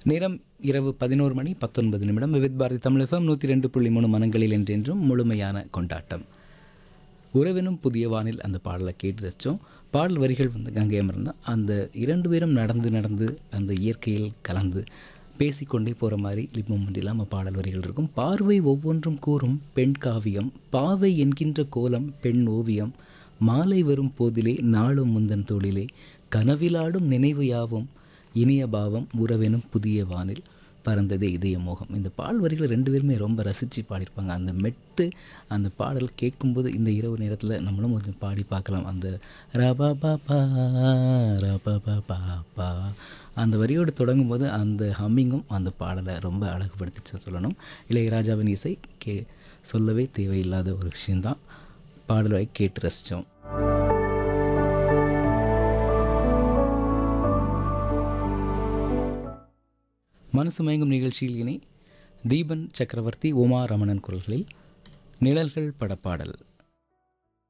நேரம் இரவு பதினோரு மணி பத்தொன்பது நிமிடம் விவித் பாரதி தமிழ் எஃப்எம் நூற்றி ரெண்டு புள்ளி மூணு மனங்களில் என்றென்றும் முழுமையான கொண்டாட்டம் உறவினும் புதிய வானில் அந்த பாடலை கேட்டு ரசித்தோம் பாடல் வரிகள் வந்து கங்கை அமர்ந்தான் அந்த இரண்டு பேரும் நடந்து நடந்து அந்த இயற்கையில் கலந்து பேசிக்கொண்டே போகிற மாதிரி லிப் மூமெண்ட் இல்லாமல் பாடல் வரிகள் இருக்கும் பார்வை ஒவ்வொன்றும் கூறும் பெண் காவியம் பாவை என்கின்ற கோலம் பெண் ஓவியம் மாலை வரும் போதிலே நாளும் முந்தன் தோளிலே கனவிலாடும் நினைவு யாவும் இனிய பாவம் உறவெனும் புதிய வானில் பறந்ததே இதய மோகம் இந்த பாடல் வரிகளை ரெண்டு பேருமே ரொம்ப ரசித்து பாடியிருப்பாங்க அந்த மெட்டு அந்த பாடல் கேட்கும்போது இந்த இரவு நேரத்தில் நம்மளும் கொஞ்சம் பாடி பார்க்கலாம் அந்த ரபா பாப்பா ரபா பாப்பா அந்த வரியோடு தொடங்கும்போது அந்த ஹம்மிங்கும் அந்த பாடலை ரொம்ப அழகுபடுத்திச்சு சொல்லணும் இளையராஜாவின் இசை கே சொல்லவே தேவையில்லாத ஒரு விஷயந்தான் பாடலை கேட்டு ரசித்தோம் மனசு மயங்கும் நிகழ்ச்சியில் இனி தீபன் சக்கரவர்த்தி உமா ரமணன் குரல்களில் நிழல்கள் படப்பாடல்